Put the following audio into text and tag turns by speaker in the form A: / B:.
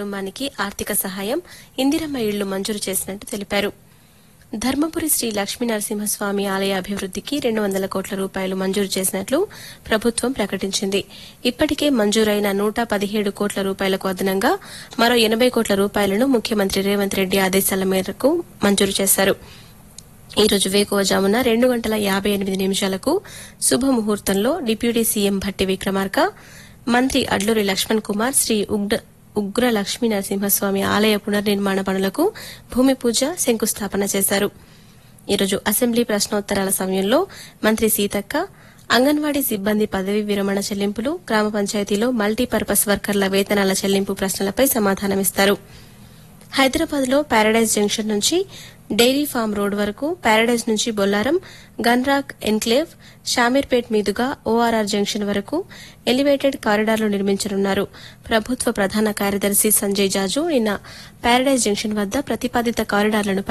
A: కుటుంబానికి ఆర్థిక సహాయం ఇందిరమ్మ ఇళ్లు మంజూరు చేసినట్టు తెలిపారు ధర్మపురి శ్రీ లక్ష్మీ నరసింహస్వామి ఆలయ అభివృద్దికి రెండు వందల కోట్ల రూపాయలు మంజూరు చేసినట్లు ప్రభుత్వం ప్రకటించింది ఇప్పటికే మంజూరైన నూట పదిహేడు కోట్ల రూపాయలకు అదనంగా మరో ఎనబై కోట్ల రూపాయలను ముఖ్యమంత్రి రేవంత్ రెడ్డి ఆదేశాల మేరకు మంజూరు చేశారు ఈ రోజు వేకువజామున రెండు గంటల యాబై ఎనిమిది నిమిషాలకు శుభముహూర్తంలో డిప్యూటీ సీఎం భట్టి విక్రమార్క మంత్రి అడ్లూరి లక్ష్మణ్ కుమార్ శ్రీ ఉగ్ర ఉగ్ర లక్ష్మీ నరసింహస్వామి ఆలయ పునర్నిర్మాణ పనులకు భూమి పూజ శంకుస్థాపన చేశారు ఈరోజు అసెంబ్లీ ప్రశ్నోత్తరాల సమయంలో మంత్రి సీతక్క అంగన్వాడీ సిబ్బంది పదవీ విరమణ చెల్లింపులు గ్రామ పంచాయతీలో మల్టీపర్పస్ వర్కర్ల వేతనాల చెల్లింపు ప్రశ్నలపై సమాధానమిస్తారు హైదరాబాద్ లో పారడైజ్ జంక్షన్ నుంచి డైరీ ఫార్మ్ రోడ్ వరకు పారడైజ్ నుంచి బొల్లారం గన్రాక్ ఎన్క్లేవ్ షామీర్పేట్ మీదుగా ఓఆర్ఆర్ జంక్షన్ వరకు ఎలివేటెడ్ కారిడార్లు నిర్మించనున్నారు ప్రభుత్వ ప్రధాన కార్యదర్శి సంజయ్ జాజు నిన్న పారడైజ్ జంక్షన్ వద్ద ప్రతిపాదిత కారిడార్లను